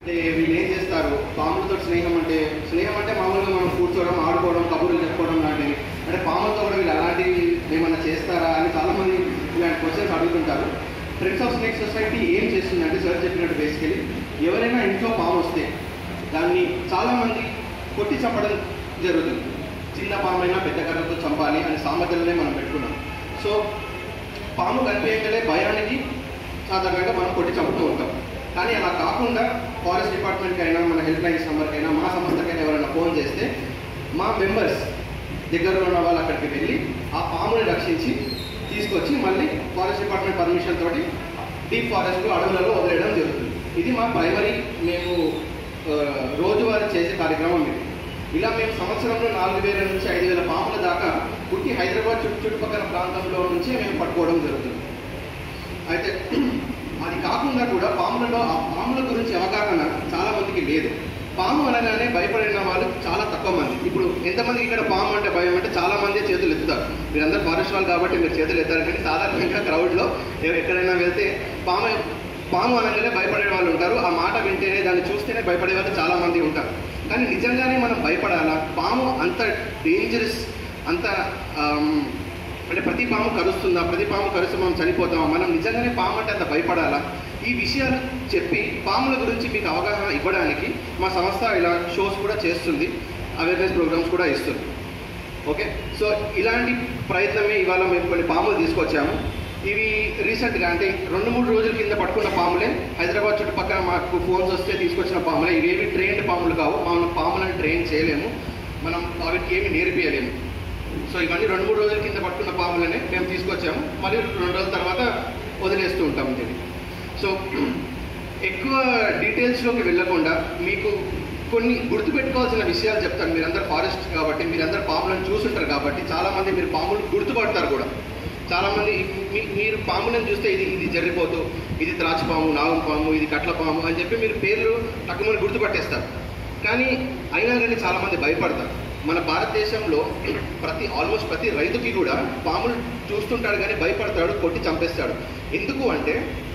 అంటే వీళ్ళు ఏం చేస్తారు పాములతో స్నేహం అంటే స్నేహం అంటే మామూలుగా మనం కూర్చోవడం ఆడుకోవడం కబుర్లు చెప్పుకోవడం లాంటివి అంటే పాములతో కూడా వీళ్ళు అలాంటివి ఏమైనా చేస్తారా అని చాలా మంది ఇలాంటి క్వశ్చన్స్ అడుగుతుంటారు ఫ్రెండ్స్ ఆఫ్ స్నేక్ సొసైటీ ఏం చేస్తుందంటే సార్ చెప్పినట్టు బేసికలీ ఎవరైనా ఇంట్లో పాము వస్తే దాన్ని చాలా మంది కొట్టి చంపడం జరుగుతుంది చిన్న పామైనా పెద్ద కర్రతో చంపాలి అనే సామర్థ్యంలోనే మనం పెట్టుకున్నాం సో పాము కనిపించగలే భయానికి సాధారణంగా మనం కొట్టి చంపుతూ ఉంటాం కానీ అలా కాకుండా ఫారెస్ట్ డిపార్ట్మెంట్కి అయినా మన హెల్ప్ లైన్స్ నెంబర్కి అయినా మా సంస్థకైనా ఎవరైనా ఫోన్ చేస్తే మా మెంబర్స్ దగ్గరలో ఉన్న వాళ్ళు అక్కడికి వెళ్ళి ఆ పాముని రక్షించి తీసుకొచ్చి మళ్ళీ ఫారెస్ట్ డిపార్ట్మెంట్ పర్మిషన్ తోటి డీప్ ఫారెస్ట్ అడవులలో వదిలేయడం జరుగుతుంది ఇది మా ప్రైమరీ మేము ఆ, రోజువారీ చేసే కార్యక్రమం ఇది ఇలా మేము సంవత్సరంలో నాలుగు వేల నుంచి ఐదు వేల పాముల దాకా పుట్టి హైదరాబాద్ చుట్టు చుట్టుపక్కల ప్రాంతంలో నుంచి మేము పట్టుకోవడం జరుగుతుంది అయితే అది కాకుండా కూడా పాములలో ఆ పాముల గురించి అవగాహన చాలా మందికి లేదు పాము అనగానే భయపడిన వాళ్ళు చాలా తక్కువ మంది ఇప్పుడు ఎంతమందికి ఇక్కడ పాము అంటే భయం అంటే చాలా మంది చేతులు ఎత్తుతారు మీరందరూ ఫారెస్ట్ వాళ్ళు కాబట్టి మీరు చేతులు ఎత్తారు కానీ సాధారణంగా క్రౌడ్లో ఎక్కడైనా వెళ్తే పాము పాము అనగానే భయపడే వాళ్ళు ఉంటారు ఆ మాట వింటేనే దాన్ని చూస్తేనే భయపడే వాళ్ళు చాలా మంది ఉంటారు కానీ నిజంగానే మనం భయపడాలా పాము అంత డేంజరస్ అంత ఆమ్, అంటే ప్రతి పాము కరుస్తుందా ప్రతి పాము కరుస్తూ మనం చనిపోతామా మనం నిజంగానే పాము అంటే అంత భయపడాలా ఈ విషయాలు చెప్పి పాముల గురించి మీకు అవగాహన ఇవ్వడానికి మా సంస్థ ఇలా షోస్ కూడా చేస్తుంది అవేర్నెస్ ప్రోగ్రామ్స్ కూడా ఇస్తుంది ఓకే సో ఇలాంటి ప్రయత్నమే ఇవాళ మేము కొన్ని పాములు తీసుకొచ్చాము ఇవి రీసెంట్గా అంటే రెండు మూడు రోజుల కింద పట్టుకున్న పాములే హైదరాబాద్ చుట్టుపక్కల మాకు ఫోన్స్ వస్తే తీసుకొచ్చిన పాములే ఇవేవి ట్రైన్డ్ పాములు కావు మనం పాములను ట్రైన్ చేయలేము మనం వాటికి ఏమి నేర్పియలేము సో ఇవన్నీ రెండు మూడు రోజుల కింద పట్టుకున్న పాములనే మేము తీసుకొచ్చాము మరియు రెండు రోజుల తర్వాత వదిలేస్తూ ఉంటాము దీన్ని సో ఎక్కువ డీటెయిల్స్లోకి వెళ్ళకుండా మీకు కొన్ని గుర్తుపెట్టుకోవాల్సిన విషయాలు చెప్తాను మీరందరూ ఫారెస్ట్ కాబట్టి మీరందరూ పాములను చూసుంటారు కాబట్టి చాలామంది మీరు పాములు గుర్తుపడతారు కూడా చాలామంది మీ- మీరు పాములను చూస్తే ఇది ఇది జర్రిపోతు ఇది త్రాచిపాము నాగం పాము ఇది కట్ల పాము అని చెప్పి మీరు పేర్లు తక్కువ గుర్తుపట్టేస్తారు కానీ అయినా కానీ చాలామంది భయపడతారు మన భారతదేశంలో ప్రతి ఆల్మోస్ట్ ప్రతి రైతుకి కూడా పాములు చూస్తుంటాడు కానీ భయపడతాడు కొట్టి చంపేస్తాడు ఎందుకు అంటే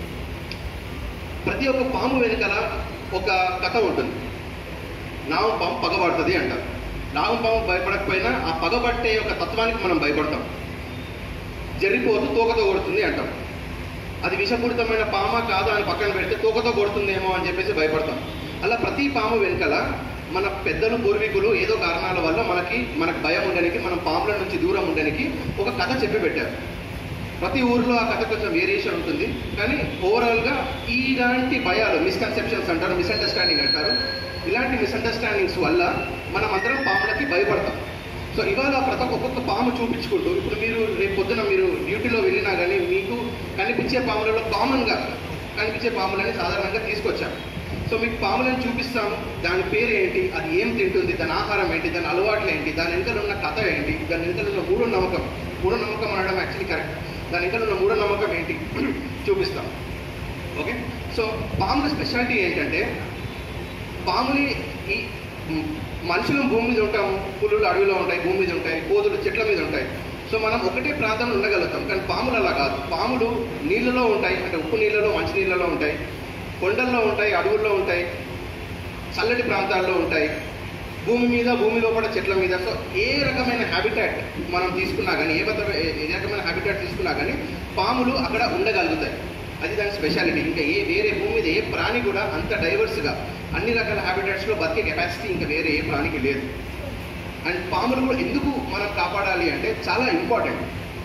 ప్రతి ఒక్క పాము వెనకాల ఒక కథ ఉంటుంది నాగం పాము పగబడుతుంది అంటారు నాగం పాము భయపడకపోయినా ఆ పగబట్టే ఒక తత్వానికి మనం భయపడతాం జరిపోతూ తోకతో కొడుతుంది అంటాం అది విషపూరితమైన పామ కాదా అని పక్కన పెడితే తోకతో కొడుతుందేమో అని చెప్పేసి భయపడతాం అలా ప్రతి పాము వెనకాల మన పెద్దలు పూర్వీకులు ఏదో కారణాల వల్ల మనకి మనకు భయం ఉండడానికి మనం పాముల నుంచి దూరం ఉండడానికి ఒక కథ చెప్పి పెట్టారు ప్రతి ఊర్లో ఆ కథ కొంచెం వేరియేషన్ ఉంటుంది కానీ ఓవరాల్గా ఇలాంటి భయాలు మిస్కన్సెప్షన్స్ అంటారు మిస్అండర్స్టాండింగ్ అంటారు ఇలాంటి మిస్అండర్స్టాండింగ్స్ వల్ల మనం అందరం పాములకి భయపడతాం సో ఇవాళ ప్రతి ఒక్క- ఒక్కొక్క పాము చూపించుకుంటూ ఇప్పుడు మీరు రేపు పొద్దున మీరు డ్యూటీలో వెళ్ళినా కానీ మీకు కనిపించే పాములలో కామన్గా కనిపించే పాములని సాధారణంగా తీసుకొచ్చాం సో మీకు పాములను చూపిస్తాము దాని పేరు ఏంటి అది ఏం తింటుంది దాని ఆహారం ఏంటి దాని అలవాట్లు ఏంటి దాని వెనకాల ఉన్న కథ ఏంటి దాని వెనకాల ఉన్న మూఢ నమ్మకం మూఢ నమ్మకం అనడం యాక్చువల్లీ కరెక్ట్ దాని వెనకాల ఉన్న మూఢ నమ్మకం ఏంటి చూపిస్తాం ఓకే సో పాముల స్పెషాలిటీ ఏంటంటే పాముని ఈ మ్, మనుషులు భూమి మీద ఉంటాము పులులు అడవిలో ఉంటాయి భూమి మీద ఉంటాయి కోతులు చెట్ల మీద ఉంటాయి సో మనం ఒకటే ప్రాంతంలో ఉండగలుగుతాం కానీ పాములు అలా కాదు పాములు నీళ్ళలో ఉంటాయి అంటే ఉప్పు నీళ్ళలో మంచి నీళ్ళలో ఉంటాయి కొండల్లో ఉంటాయి అడవుల్లో ఉంటాయి చల్లటి ప్రాంతాల్లో ఉంటాయి భూమి మీద భూమి లోపల చెట్ల మీద సో ఏ రకమైన హ్యాబిటాట్ మనం తీసుకున్నా కానీ ఏ బద్ద- ఏ ఏ రకమైన హ్యాబిటాట్ తీసుకున్నా కానీ పాములు అక్కడ ఉండగలుగుతాయి అది దాని స్పెషాలిటీ ఇంకా ఏ వేరే భూమి మీద ఏ ప్రాణి కూడా అంత డైవర్స్గా అన్ని రకాల హ్యాబిటాట్స్లో బతికే కెపాసిటీ ఇంకా వేరే ఏ ప్రాణికి లేదు అండ్ పాములు కూడా ఎందుకు మనం కాపాడాలి అంటే చాలా ఇంపార్టెంట్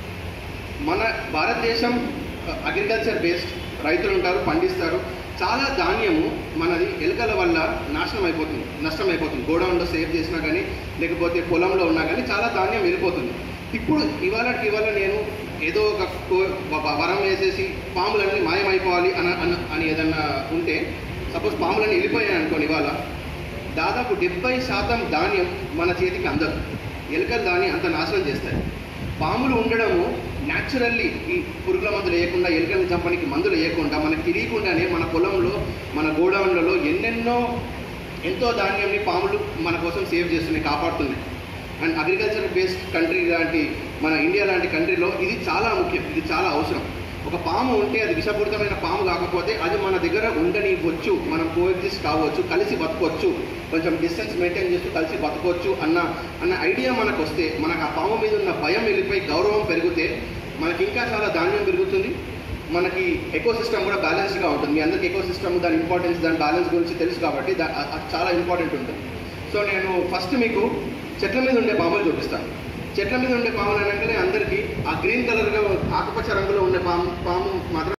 మన భారతదేశం అగ్రికల్చర్ బేస్డ్ రైతులు ఉంటారు పండిస్తారు చాలా ధాన్యము మనది ఎలుకల వల్ల నాశనం అయిపోతుంది నష్టం అయిపోతుంది గోడౌన్లో సేవ్ చేసినా కానీ లేకపోతే పొలంలో ఉన్నా కానీ చాలా ధాన్యం వెళ్ళిపోతుంది ఇప్పుడు ఇవాళ ఇవాళ నేను ఏదో ఒక కో- వ- వరం వేసేసి పాములన్నీ మాయమైపోవాలి అని అని- అని ఏదన్నా ఉంటే సపోజ్ పాములన్నీ వెళ్ళిపోయాయి అనుకోండి ఇవాళ దాదాపు డెబ్బై శాతం ధాన్యం మన చేతికి అందదు ఎలుకలు దాన్ని అంత నాశనం చేస్తాయి పాములు ఉండడము న్యాచురల్లీ ఈ పురుగుల మందులు వేయకుండా ఎలుకల్ని చంపడానికి మందులు వేయకుండా మనకు తెలియకుండానే మన పొలంలో మన గోడౌన్లలో ఎన్నెన్నో ఎంతో ధాన్యాన్ని పాములు మన కోసం సేవ్ చేస్తున్నాయి కాపాడుతున్నాయి అండ్ అగ్రికల్చర్ బేస్డ్ కంట్రీ లాంటి మన ఇండియా లాంటి కంట్రీలో ఇది చాలా ముఖ్యం ఇది చాలా అవసరం ఒక పాము ఉంటే అది విషపూరితమైన పాము కాకపోతే అది మన దగ్గర ఉండనివ్వచ్చు మనం కోఎగ్జిస్ట్ కావచ్చు కలిసి బతకొచ్చు కొంచెం డిస్టెన్స్ మెయింటైన్ చేస్తూ కలిసి బతకొచ్చు అన్న అన్న ఐడియా మనకు వస్తే మనకు ఆ పాము మీద ఉన్న భయం వెళ్ళిపోయి గౌరవం పెరిగితే మనకి ఇంకా చాలా ధాన్యం పెరుగుతుంది మనకి ఎకో సిస్టమ్ కూడా బ్యాలెన్స్డ్గా ఉంటుంది మీ అందరికి ఎకో సిస్టమ్ దాని ఇంపార్టెన్స్ దాని బ్యాలెన్స్ గురించి తెలుసు కాబట్టి దా- అ- అది చాలా ఇంపార్టెంట్ ఉంటుంది సో నేను ఫస్ట్ మీకు చెట్ల మీద ఉండే పాములు చూపిస్తాను చెట్ల మీద ఉండే పాములు అనగానే అందరికీ ఆ గ్రీన్ కలర్గా ఆకుపచ్చ రంగులో ఉండే పాము పాము మాత్రం